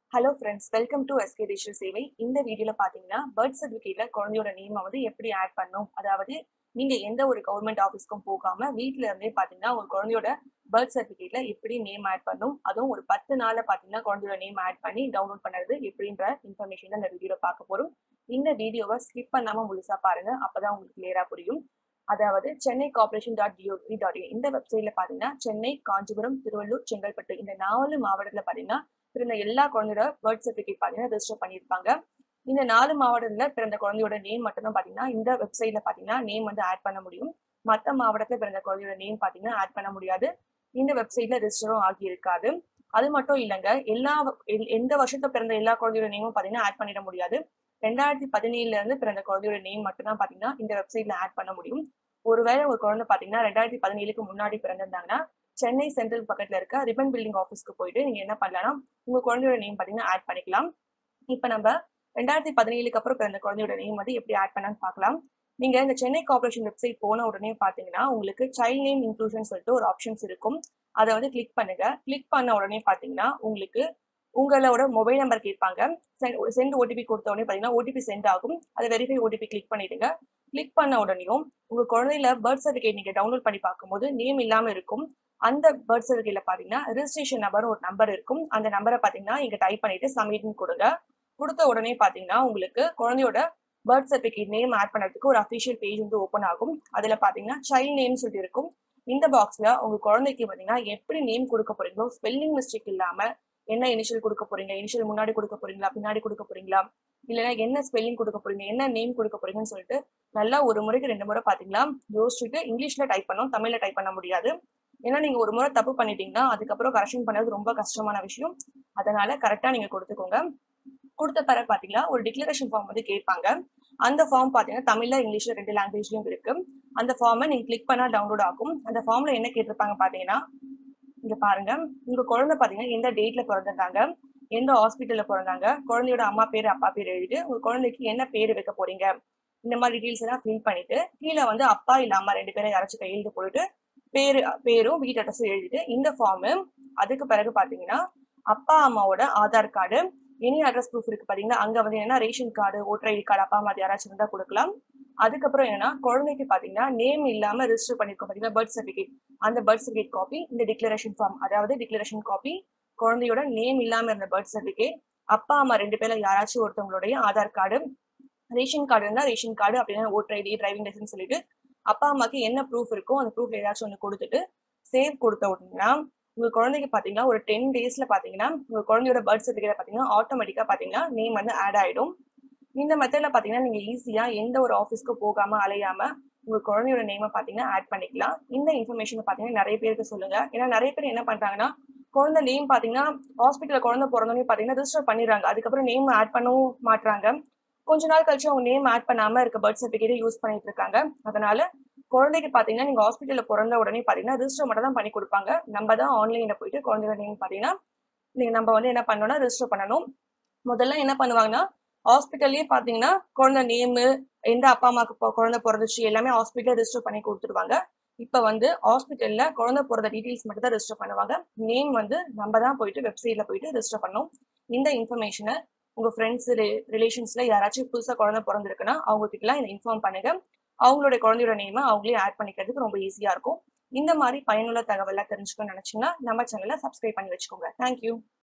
hello friends welcome to SK digital சேவை இந்த வீடியோல பாத்தீங்கன்னா பர்த் சர்டிஃபிகேட்ல குழந்தையோட நேமை வந்து எப்படி ஆட் பண்ணும் அதாவது நீங்க எந்த ஒரு கவர்மெண்ட் ஆஃபீஸ்க்கும் போகாம வீட்ல இருந்தே பாத்தீங்கன்னா உங்க குழந்தையோட பர்த் சர்டிஃபிகேட்ல எப்படி நேம் ஆட் பண்ணும் அதுவும் ஒரு பத்து நாள்ல பாத்தீங்கன்னா குழந்தையோட நேம் ஆட் பண்ணி டவுன்லோட் பண்ணுறது எப்படின்ற இன்ஃபர்மேஷன் இந்த வீடியோல பார்க்க போறோம் இந்த வீடியோவை ஸ்கிப் பண்ணாம முழுசா பாருங்க அப்பதான் உங்களுக்கு கிளியரா புரியும் அதாவது Chennai corporation dot gov dot in இந்த வெப்சைட்ல பாத்தீங்கன்னா சென்னை காஞ்சிபுரம் திருவள்ளூர் செங்கல்பட்டு இந்த நாலு மாவட்டத்துல பாத்தீங்கன்னா பிறந்த எல்லா குழந்தையோட பர்த் சர்டிஃபிகேட் பாத்தீங்கன்னா ரெஜிஸ்டர் பண்ணியிருப்பாங்க இந்த நாலு மாவட்டத்துல பிறந்த குழந்தையோட நேம் மட்டும் தான் பாத்தீங்கன்னா இந்த வெப்சைட்ல பாத்தீங்கன்னா நேம் வந்து ஆட் பண்ண முடியும் மத்த மாவட்டத்துல பிறந்த குழந்தையோட நேம் பாத்தீங்கன்னா ஆட் பண்ண முடியாது இந்த வெப்சைட்ல ரெஜிஸ்டரும் ஆகி இருக்காது அது மட்டும் இல்லைங்க எல்லா எல்- எந்த வருஷத்துல பிறந்த எல்லா குழந்தையோட நேமும் பாத்தீங்கன்னா ஆட் பண்ணிட முடியாது ரெண்டாயிரத்தி பதினேழுல இருந்து பிறந்த குழந்தையோட நேம் மட்டும் தான் பாத்தீங்கன்னா இந்த வெப்சைட்ல ஆட் பண்ண முடியும் ஒருவேளை ஒரு குழந்தை பாத்தீங்கன்னா ரெண்டாயிரத்தி பதினேழுக்கு முன்னாடி பிறந்திருந்தாங்கன்னா சென்னை சென்ட்ரல் பக்கத்துல இருக்க ரிப்பன் பில்டிங் ஆஃபீஸ்க்கு போயிட்டு நீங்க என்ன பண்ணலாம்னா உங்க குழந்தையோட நேம் பாத்தீங்கன்னா ஆட் பண்ணிக்கலாம் இப்ப நம்ம ரெண்டாயிரத்தி பதினேழுக்கு அப்புறம் பிறந்த குழந்தையோட நேம் வந்து எப்படி ஆட் பண்ணலாம்னு பார்க்கலாம் நீங்க இந்த சென்னை கார்பரேஷன் வெப்சைட் போன உடனே பாத்தீங்கன்னா உங்களுக்கு சைல்ட் நேம் இன்க்ளூஷன் சொல்லிட்டு ஒரு ஆப்ஷன்ஸ் இருக்கும் அதை வந்து கிளிக் பண்ணுங்க கிளிக் பண்ண உடனே பாத்தீங்கன்னா உங்களுக்கு உங்களோட மொபைல் நம்பர் கேட்பாங்க சென்ட் ஓடிபி கொடுத்த உடனே பாத்தீங்கன்னா ஓடிபி சென்ட் ஆகும் அதை வெரிஃபை ஓடிபி கிளிக் பண்ணிடுங்க கிளிக் பண்ண உடனேயும் உங்க குழந்தையில பர்த் சர்டிஃபிகேட் நீங்க டவுன்லோட் பண்ணி பார்க்கும்போது நேம் இல்லாம இருக்கும் அந்த பர்த் சர்டிஃபிகேட்ல பாத்தீங்கன்னா ரெஜிஸ்ட்ரேஷன் நம்பர் ஒரு நம்பர் இருக்கும் அந்த நம்பரை பாத்தீங்கன்னா இங்க டைப் பண்ணிட்டு சப்மிட்னு கொடுங்க கொடுத்த உடனே பாத்தீங்கன்னா உங்களுக்கு குழந்தையோட பர்த் சர்டிஃபிகேட் நேம் ஆட் பண்ணதுக்கு ஒரு அஃபிஷியல் பேஜ் வந்து ஓப்பன் ஆகும் அதுல பாத்தீங்கன்னா சைல்ட் நேம் சொல்லிட்டு இருக்கும் இந்த பாக்ஸ்ல உங்க குழந்தைக்கு பாத்தீங்கன்னா எப்படி நேம் கொடுக்க போறீங்களோ ஸ்பெல்லிங் மிஸ்டேக் இல்லாம என்ன இனிஷியல் கொடுக்க போறீங்க இனிஷியல் முன்னாடி கொடுக்க போறீங்களா பின்னாடி கொடுக்க போறீங்களா இல்லைன்னா என்ன ஸ்பெல்லிங் கொடுக்க போறீங்க என்ன நேம் கொடுக்க போறீங்கன்னு சொல்லிட்டு நல்லா ஒரு முறைக்கு ரெண்டு முறை பாத்தீங்களா யோசிச்சுட்டு இங்கிலீஷ்ல டைப் பண்ணணும் தமிழ்ல டைப் பண்ண முடியாது ஏன்னா நீங்க ஒரு முறை தப்பு பண்ணிட்டீங்கன்னா அதுக்கப்புறம் கரெக்ஷன் பண்ணது ரொம்ப கஷ்டமான விஷயம் அதனால கரெக்டா நீங்க கொடுத்துக்கோங்க கொடுத்த பிறகு பாத்தீங்கன்னா ஒரு டிக்ளரேஷன் ஃபார்ம் வந்து கேட்பாங்க அந்த ஃபார்ம் பாத்தீங்கன்னா தமிழ்ல இங்கிலீஷ்ல ரெண்டு லாங்குவேஜ்லயும் இருக்கு அந்த ஃபார்மை நீங்க கிளிக் பண்ணா டவுன்லோட் ஆகும் அந்த ஃபார்ம்ல என்ன கேட்டிருப்பாங்க பாத்தீங்கன்னா இங்க பாருங்க உங்க குழந்தை பாத்தீங்கன்னா எந்த டேட்ல பிறந்திருந்தாங்க எந்த ஹாஸ்பிட்டல்ல பிறந்தாங்க குழந்தையோட அம்மா பேர் அப்பா பேர் எழுதிட்டு உங்க குழந்தைக்கு என்ன பேர் வைக்க போறீங்க இந்த மாதிரி டீடைல்ஸ் எல்லாம் ஃபில் பண்ணிட்டு கீழே வந்து அப்பா இல்ல அம்மா ரெண்டு பேரும் யாராச்சும் கையெழுத்து போட்டுட்டு பேரு பேரும் வீட்டு அட்ரஸும் எழுதிட்டு இந்த ஃபார்ம் அதுக்கு பிறகு பாத்தீங்கன்னா அப்பா அம்மாவோட Aadhaar card any address proof இருக்கு பாத்தீங்கன்னா அங்க வந்து என்ன ration card voter ID card அப்பா அம்மா அது யாராச்சும் இருந்தா கொடுக்கலாம் அதுக்கப்புறம் என்னன்னா குழந்தைக்கு பாத்தீங்கன்னா நேம் இல்லாம ரெஜிஸ்டர் பண்ணிருக்கோம் பாத்தீங்கன்னா பர்த் சர்டிஃபிகேட் அந்த பர்த் சர்டிஃபிகேட் காப்பி இந்த டிக்ளரேஷன் ஃபார்ம் அதாவது டிக்ளரேஷன் காப்பி குழந்தையோட நேம் இல்லாம இருந்த பர்த் சர்டிஃபிகேட் அப்பா அம்மா ரெண்டு பேர்ல யாராச்சும் ஒருத்தவங்களுடைய ஆதார் கார்டு ரேஷன் கார்டு இருந்தா ரேஷன் கார்டு அப்படின்னா ஓட்டர் ஐடி டிரைவிங் லைசன்ஸ் சொல்லிட்டு அப்பா அம்மாக்கு என்ன ப்ரூஃப் இருக்கோ அந்த ப்ரூஃப் ஏதாச்சும் ஒன்று கொடுத்துட்டு சேவ் கொடுத்த உடனே உங்க குழந்தைக்கு பாத்தீங்கன்னா ஒரு டென் டேஸ்ல பாத்தீங்கன்னா உங்க குழந்தையோட பர்த் சர்டிஃபிகேட் பாத்தீங்கன்னா ஆட்டோமேட்டிக்கா பாத்தீங்கன்னா நேம் வந்து ஆட் ஆயிடும் இந்த மெத்தட்ல பாத்தீங்கன்னா நீங்க ஈஸியா எந்த ஒரு ஆஃபீஸ்க்கு போகாம அலையாம உங்க குழந்தையோட நேமை பாத்தீங்கன்னா ஆட் பண்ணிக்கலாம் இந்த இன்ஃபர்மேஷன் பாத்தீங்கன்னா நிறைய பேருக்கு சொல்லுங்க ஏன்னா நிறைய பேர் என்ன பண்றாங்கன்னா குழந்தை நேம் பாத்தீங்கன்னா ஹாஸ்பிட்டல்ல குழந்தை பிறந்தோடனே பாத்தீங்கன்னா ரெஜிஸ்டர் பண்ணிடுறாங்க அதுக்கப்புறம் நேம் ஆட் பண்ணவும் மாட்றாங்க கொஞ்ச நாள் கழிச்சு அவங்க நேம் ஆட் பண்ணாம இருக்க பர்த் சர்டிஃபிகேட்டை யூஸ் பண்ணிட்டு இருக்காங்க அதனால குழந்தைக்கு பாத்தீங்கன்னா நீங்க ஹாஸ்பிட்டல்ல பிறந்த உடனே பாத்தீங்கன்னா ரெஜிஸ்டர் மட்டும் தான் பண்ணி கொடுப்பாங்க நம்ம தான் ஆன்லைன்ல போயிட்டு குழந்தையோட நேம் பாத்தீங்கன்னா நீங்க நம்ம வந்து என்ன பண்ணணும்னா ரெஜிஸ்டர் பண்ணணும் முதல்ல என்ன பண்ணுவாங்கன்னா ஹாஸ்பிட்டல்லயே பாத்தீங்கன்னா குழந்தை நேமு எந்த அப்பா அம்மாக்கு பொ- குழந்தை பிறந்துச்சு எல்லாமே ஹாஸ்பிட்டல் ரெஜிஸ்டர் பண்ணி கொடுத்துருவாங்க இப்ப வந்து ஹாஸ்பிட்டல்ல குழந்தை பிறந்த டீடைல்ஸ் மட்டும் தான் ரெஜிஸ்டர் பண்ணுவாங்க நேம் வந்து நம்ம தான் போயிட்டு வெப்சைட்ல போயிட்டு ரெஜிஸ்டர் பண்ணணும் இந்த இன்ஃபர்மேஷனை உங்க ஃப்ரெண்ட்ஸ் ரிலேஷன்ஸ்ல யாராச்சும் புதுசா குழந்தை பிறந்திருக்குன்னா அவங்க கிட்டலாம் இதை இன்ஃபார்ம் பண்ணுங்க அவங்களுடைய குழந்தையோட நேமை அவங்களே ஆட் பண்ணிக்கிறதுக்கு ரொம்ப ஈஸியா இருக்கும் இந்த மாதிரி பயனுள்ள தகவலை தெரிஞ்சுக்கணும்னு நினைச்சீங்கன்னா நம்ம சேனலை சப்ஸ்கிரைப் பண்ணி வச்சுக்கோங்க தேங்க்யூ